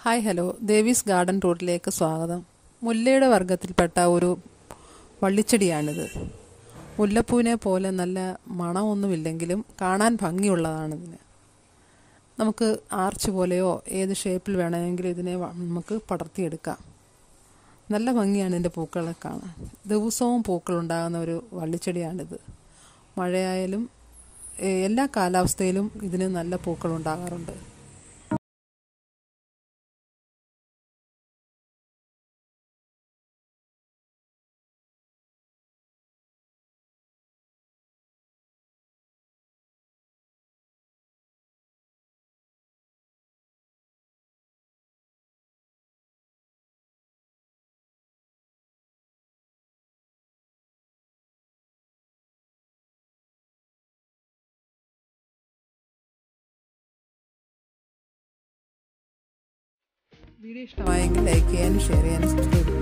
hi hello Devi's garden ടൂറിലേക്ക് സ്വാഗതം മുല്ലയുടെ വർഗത്തിൽപ്പെട്ട ഒരു വള്ളിച്ചെടിയാണിത് മുല്ലപ്പൂവിനെ പോലെ നല്ല മണമൊന്നുമില്ലെങ്കിലും കാണാൻ ഭംഗിയുള്ളതാണിതിന് നമുക്ക് ആർച്ച് പോലെയോ ഏത് ഷേപ്പിൽ വേണമെങ്കിലും ഇതിനെ വ- നമുക്ക് പടർത്തിയെടുക്കാം നല്ല ഭംഗിയാണ് ഇതിൻ്റെ പൂക്കളെ കാണാൻ ദിവസവും പൂക്കളുണ്ടാകുന്ന ഒരു വള്ളിച്ചെടിയാണിത് മഴയായാലും ഏ- എല്ലാ കാലാവസ്ഥയിലും ഇതിന് നല്ല പൂക്കളുണ്ടാകാറുണ്ട് വീഡിയോ ഇഷ്ടമായെങ്കിൽ ലൈക്ക് ചെയ്യാനും ഷെയർ ചെയ്യാനും സബ്സ്ക്രൈബ് ചെയ്യാനും